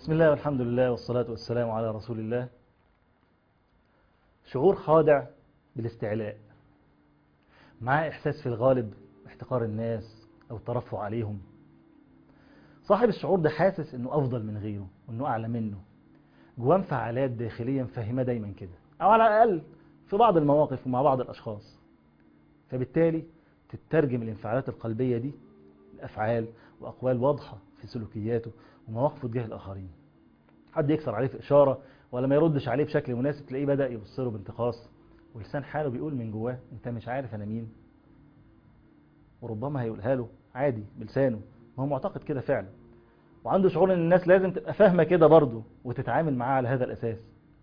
بسم الله والحمد لله والصلاة والسلام على رسول الله شعور خادع بالاستعلاء مع إحساس في الغالب احتقار الناس أو الترفع عليهم صاحب الشعور ده حاسس أنه أفضل من غيره وأنه أعلى منه جواه انفعالات داخليا فاهمة دايما كده أو على الأقل في بعض المواقف ومع بعض الأشخاص فبالتالي تترجم الانفعالات القلبية دي لأفعال وأقوال واضحة في سلوكياته ومواقفه تجاه الآخرين حد يكسر عليه في إشارة ولا ما يردش عليه بشكل مناسب تلاقيه بدأ يبص له بانتقاص ولسان حاله بيقول من جواه انت مش عارف انا مين وربما هيقولها له عادي بلسانه ما هو معتقد كده فعلا وعنده شعور ان الناس لازم تبقى فاهمه كده برضه وتتعامل معاه على هذا الاساس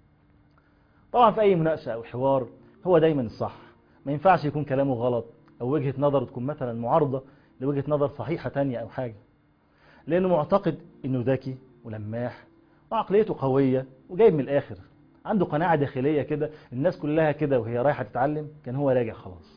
طبعا في اي مناقشه او حوار هو دايما الصح ما ينفعش يكون كلامه غلط او وجهه نظره تكون مثلا معارضه لوجهه نظر صحيحه تانية او حاجه لانه معتقد انه ذكي ولماح وعقليته قويه وجايب من الاخر عنده قناعة داخلية كده الناس كلها كده وهي رايحة تتعلم كان هو راجع خلاص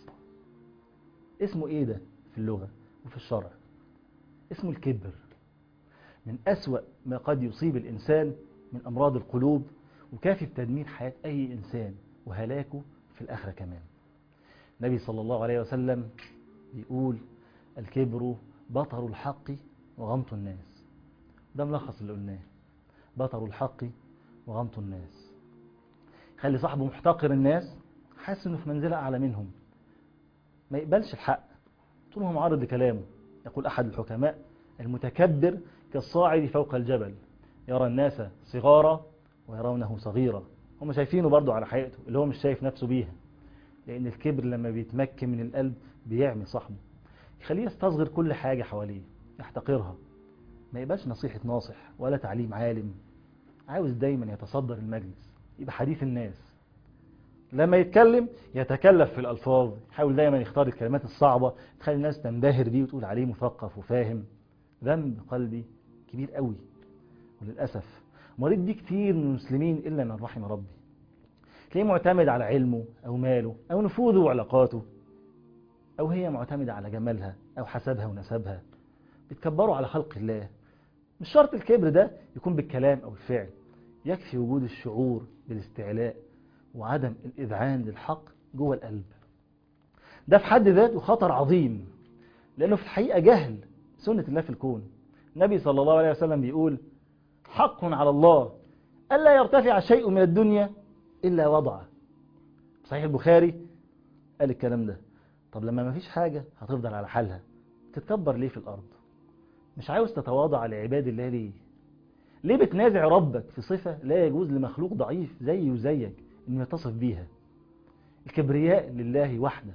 اسمه ايه ده في اللغة وفي الشرع اسمه الكبر من أسوأ ما قد يصيب الإنسان من أمراض القلوب وكافي بتدمير حياة أي إنسان وهلاكه في الآخرة كمان النبي صلى الله عليه وسلم بيقول الكبر بطر الحق وغمط الناس ده ملخص اللي قلناه بطر الحق وغمط الناس خلي صاحبه محتقر الناس حاسس انه في منزلة اعلى منهم ما يقبلش الحق طول ما هو معارض لكلامه يقول احد الحكماء المتكبر كالصاعد فوق الجبل يرى الناس صغارا ويرونه صغيرا هم شايفينه برضه على حقيقته اللي هو مش شايف نفسه بيها لان الكبر لما بيتمكن من القلب بيعمي صاحبه يخليه يستصغر كل حاجة حواليه يحتقرها ما يبقاش نصيحة ناصح ولا تعليم عالم عاوز دايما يتصدر المجلس يبقى حديث الناس لما يتكلم يتكلف في الألفاظ يحاول دايما يختار الكلمات الصعبة تخلي الناس تنبهر بيه وتقول عليه مثقف وفاهم ذنب قلبي كبير قوي وللأسف مريض بيه كتير من المسلمين إلا من رحم ربي تلاقيه معتمد على علمه أو ماله أو نفوذه وعلاقاته أو هي معتمدة على جمالها أو حسبها ونسبها بتكبروا على خلق الله مش شرط الكبر ده يكون بالكلام أو الفعل يكفي وجود الشعور بالاستعلاء وعدم الإذعان للحق جوه القلب ده في حد ذاته خطر عظيم لأنه في الحقيقة جهل سنة الله في الكون النبي صلى الله عليه وسلم بيقول حق على الله ألا يرتفع شيء من الدنيا إلا وضعه صحيح البخاري قال الكلام ده طب لما ما فيش حاجة هتفضل على حالها تتكبر ليه في الأرض مش عاوز تتواضع لعباد الله ليه ليه بتنازع ربك في صفة لا يجوز لمخلوق ضعيف زي وزيك انه يتصف بيها الكبرياء لله وحده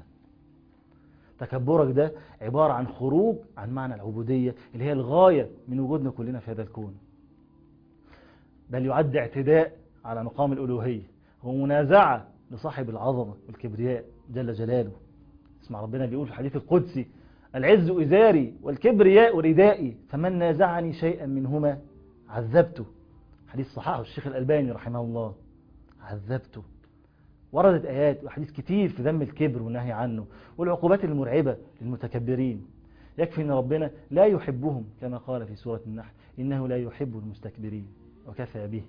تكبرك ده عبارة عن خروج عن معنى العبودية اللي هي الغاية من وجودنا كلنا في هذا الكون بل يعد اعتداء على مقام الألوهية ومنازعة لصاحب العظمة والكبرياء جل جلاله اسمع ربنا بيقول في الحديث القدسي العز إزاري والكبرياء ردائي فمن نازعني شيئا منهما عذبته حديث صححه الشيخ الألباني رحمه الله عذبته وردت آيات وحديث كتير في ذم الكبر والنهي عنه والعقوبات المرعبة للمتكبرين يكفي أن ربنا لا يحبهم كما قال في سورة النحل إنه لا يحب المستكبرين وكفى به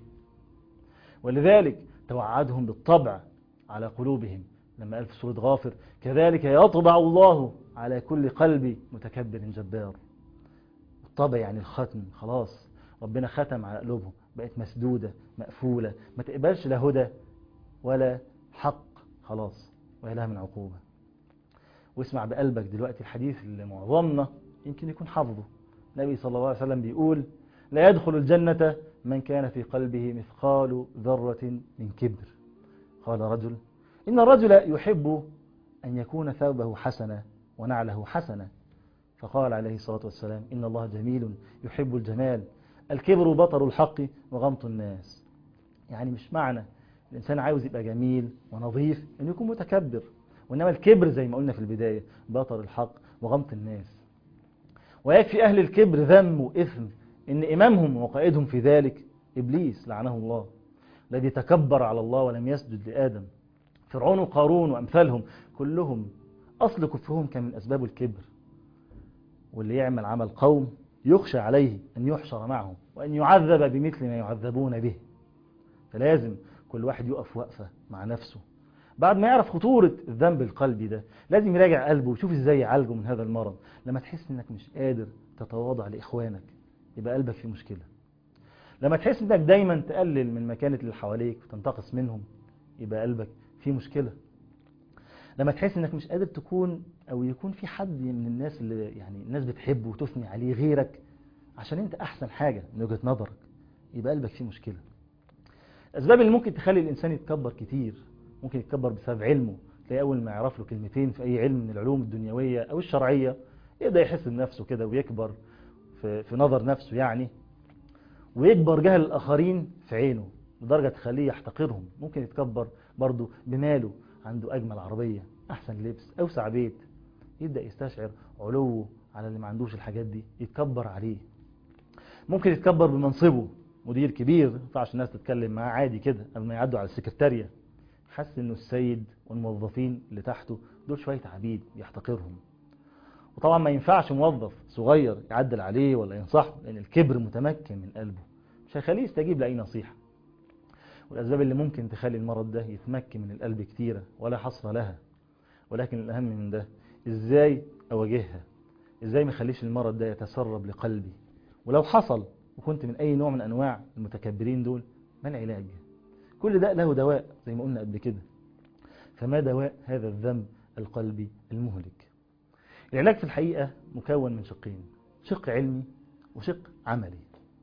ولذلك توعدهم بالطبع على قلوبهم لما قال في سورة غافر كذلك يطبع الله على كل قلب متكبر جبار الطبع يعني الختم خلاص ربنا ختم على قلوبهم بقت مسدودة مقفولة ما تقبلش لا هدى ولا حق خلاص وهي لها من عقوبة واسمع بقلبك دلوقتي الحديث اللي معظمنا يمكن يكون حافظه النبي صلى الله عليه وسلم بيقول لا يدخل الجنة من كان في قلبه مثقال ذرة من كبر قال رجل إن الرجل يحب أن يكون ثوبه حسنا ونعله حسنا فقال عليه الصلاة والسلام إن الله جميل يحب الجمال الكبر بطر الحق وغمط الناس يعني مش معنى الإنسان عاوز يبقى جميل ونظيف أنه يكون متكبر وإنما الكبر زي ما قلنا في البداية بطر الحق وغمط الناس ويكفي أهل الكبر ذم وإثم إن إمامهم وقائدهم في ذلك إبليس لعنه الله الذي تكبر على الله ولم يسجد لآدم فرعون وقارون وأمثالهم كلهم أصل كفرهم كان من أسباب الكبر واللي يعمل عمل قوم يخشى عليه أن يحشر معهم وأن يعذب بمثل ما يعذبون به فلازم كل واحد يقف وقفة مع نفسه بعد ما يعرف خطورة الذنب القلبي ده لازم يراجع قلبه ويشوف ازاي يعالجه من هذا المرض لما تحس انك مش قادر تتواضع لإخوانك يبقى قلبك فيه مشكلة لما تحس انك دايما تقلل من مكانة اللي حواليك وتنتقص منهم يبقى قلبك فيه مشكلة لما تحس انك مش قادر تكون او يكون في حد من الناس اللي يعني الناس بتحبه وتثني عليه غيرك عشان انت احسن حاجة من وجهة نظرك يبقى قلبك فيه مشكلة الاسباب اللي ممكن تخلي الانسان يتكبر كتير ممكن يتكبر بسبب علمه تلاقي اول ما يعرف له كلمتين في اي علم من العلوم الدنيوية او الشرعية يبدأ يحس بنفسه كده ويكبر في, في نظر نفسه يعني ويكبر جهل الآخرين في عينه لدرجة تخليه يحتقرهم ممكن يتكبر برضه بماله عنده أجمل عربية أحسن لبس أوسع بيت يبدأ يستشعر علوه على اللي ما عندوش الحاجات دي يتكبر عليه ممكن يتكبر بمنصبه مدير كبير ما ينفعش الناس تتكلم معاه عادي كده قبل ما يعدوا على السكرتارية حس انه السيد والموظفين اللي تحته دول شوية عبيد يحتقرهم وطبعا ما ينفعش موظف صغير يعدل عليه ولا ينصحه لان الكبر متمكن من قلبه مش هيخليه يستجيب لأي نصيحة والأسباب اللي ممكن تخلي المرض ده يتمكن من القلب كتيرة ولا حصر لها ولكن الأهم من ده إزاي أواجهها إزاي ما خليش المرض ده يتسرب لقلبي ولو حصل وكنت من أي نوع من أنواع المتكبرين دول ما العلاج كل ده له دواء زي ما قلنا قبل كده فما دواء هذا الذنب القلبي المهلك العلاج في الحقيقة مكون من شقين شق علمي وشق عملي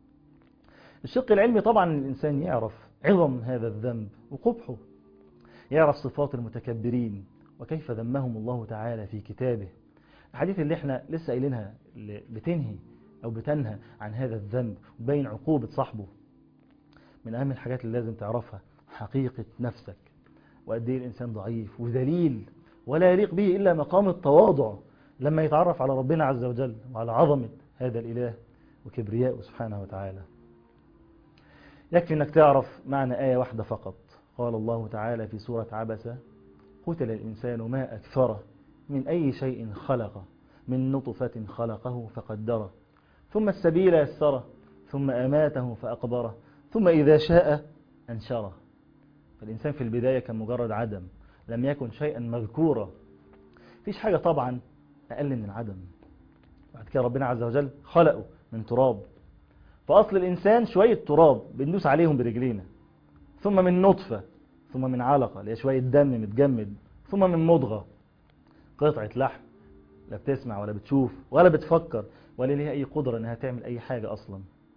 الشق العلمي طبعا الإنسان يعرف عظم هذا الذنب وقبحه يعرف صفات المتكبرين وكيف ذمهم الله تعالى في كتابه الحديث اللي احنا لسه قايلينها اللي بتنهي أو بتنهى عن هذا الذنب وبين عقوبة صاحبه من أهم الحاجات اللي لازم تعرفها حقيقة نفسك وقد ايه الإنسان ضعيف وذليل ولا يليق به إلا مقام التواضع لما يتعرف على ربنا عز وجل وعلى عظمة هذا الإله وكبرياءه سبحانه وتعالى يكفي أنك تعرف معنى آية واحدة فقط قال الله تعالى في سورة عبسة قتل الإنسان ما أكثره من أي شيء خلق من نطفة خلقه فقدره ثم السبيل يسره ثم أماته فأقبره ثم إذا شاء أنشره فالإنسان في البداية كان مجرد عدم لم يكن شيئا مذكورا فيش حاجة طبعا أقل من العدم بعد كده ربنا عز وجل خلقه من تراب فأصل الإنسان شوية تراب بندوس عليهم برجلينا ثم من نطفة ثم من علقة اللي هي شوية دم متجمد ثم من مضغة قطعة لحم لا بتسمع ولا بتشوف ولا بتفكر ولا ليها أي قدرة أنها تعمل أي حاجة أصلا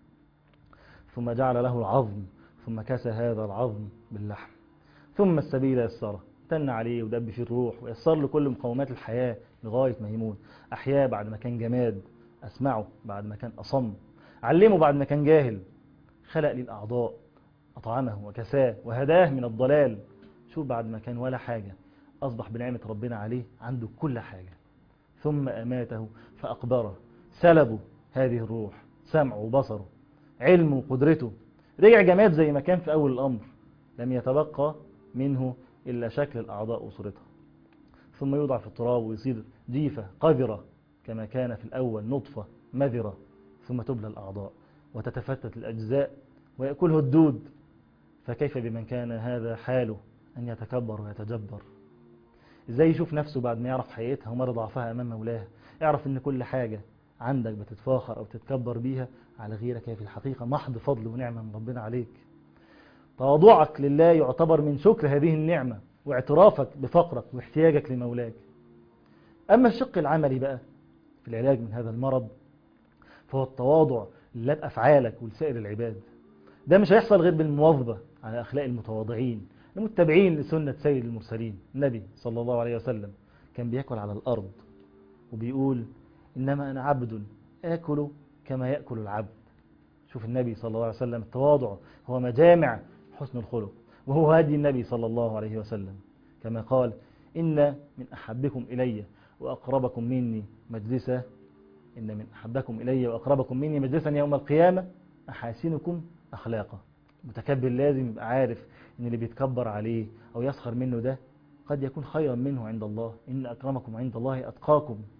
ثم جعل له العظم ثم كسى هذا العظم باللحم ثم السبيل يسره تن عليه ودب فيه الروح ويسر له كل مقومات الحياة لغاية ما يموت أحياه بعد ما كان جماد أسمعه بعد ما كان أصم علمه بعد ما كان جاهل خلق لي الأعضاء أطعمه وكساه وهداه من الضلال شوف بعد ما كان ولا حاجة أصبح بنعمة ربنا عليه عنده كل حاجة ثم أماته فأقبره سلبه هذه الروح سمعه وبصره علمه وقدرته رجع جماد زي ما كان في أول الأمر لم يتبقى منه إلا شكل الأعضاء وصورتها ثم يوضع في التراب ويصير جيفة قذرة كما كان في الأول نطفة مذرة ثم تبلى الأعضاء وتتفتت الأجزاء ويأكله الدود فكيف بمن كان هذا حاله أن يتكبر ويتجبر إزاي يشوف نفسه بعد ما يعرف حقيقتها ومر ضعفها أمام مولاه يعرف أن كل حاجة عندك بتتفاخر أو تتكبر بيها على غيرك هي في الحقيقة محض فضل ونعمة من ربنا عليك تواضعك لله يعتبر من شكر هذه النعمة واعترافك بفقرك واحتياجك لمولاك أما الشق العملي بقى في العلاج من هذا المرض فهو التواضع لله بأفعالك ولسائر العباد ده مش هيحصل غير بالمواظبة على أخلاق المتواضعين المتبعين لسنة سيد المرسلين النبي صلى الله عليه وسلم كان بيأكل على الأرض وبيقول إنما أنا عبد آكل كما يأكل العبد شوف النبي صلى الله عليه وسلم التواضع هو مجامع حسن الخلق وهو هدي النبي صلى الله عليه وسلم كما قال إن من أحبكم إلي وأقربكم مني مجلسا إن من أحبكم إلي وأقربكم مني مجلسا يوم القيامة أحاسنكم أخلاقا متكبر لازم يبقى عارف إن اللي بيتكبر عليه أو يسخر منه ده قد يكون خيرا منه عند الله إن أكرمكم عند الله أتقاكم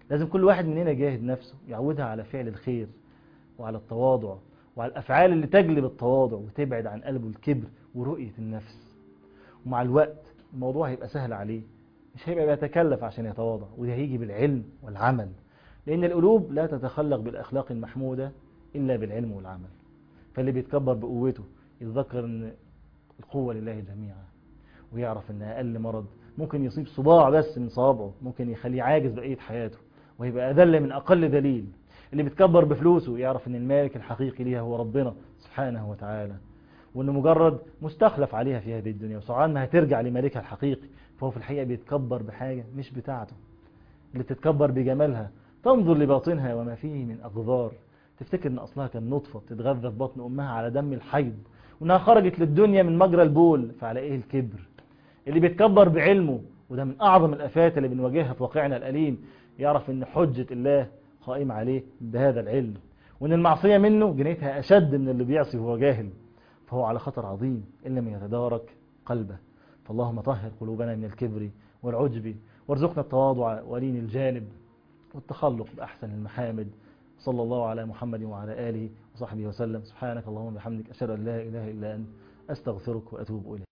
لازم كل واحد مننا يجاهد نفسه يعودها على فعل الخير وعلى التواضع وعلى الأفعال اللي تجلب التواضع وتبعد عن قلبه الكبر ورؤية النفس ومع الوقت الموضوع هيبقى سهل عليه مش هيبقى بيتكلف عشان يتواضع وده هيجي بالعلم والعمل لأن القلوب لا تتخلق بالأخلاق المحمودة إلا بالعلم والعمل فاللي بيتكبر بقوته يتذكر أن القوة لله جميعا ويعرف أن أقل مرض ممكن يصيب صباع بس من صوابعه ممكن يخليه عاجز بقية حياته ويبقى أذل من أقل دليل اللي بيتكبر بفلوسه يعرف أن المالك الحقيقي ليها هو ربنا سبحانه وتعالى وأنه مجرد مستخلف عليها في هذه الدنيا وسرعان ما هترجع لمالكها الحقيقي فهو في الحقيقة بيتكبر بحاجة مش بتاعته اللي بتتكبر بجمالها تنظر لباطنها وما فيه من أغذار تفتكر ان اصلها كان نطفة تتغذى في بطن امها على دم الحيض وانها خرجت للدنيا من مجرى البول فعلى ايه الكبر اللي بيتكبر بعلمه وده من اعظم الافات اللي بنواجهها في واقعنا الاليم يعرف ان حجة الله قائمة عليه بهذا العلم وان المعصية منه جنيتها اشد من اللي بيعصي وهو جاهل فهو على خطر عظيم ان لم يتدارك قلبه فاللهم طهر قلوبنا من الكبر والعجب وارزقنا التواضع ولين الجانب والتخلق بأحسن المحامد صلى الله على محمد وعلى آله وصحبه وسلم سبحانك اللهم وبحمدك أشهد أن لا إله إلا أنت أستغفرك وأتوب إليك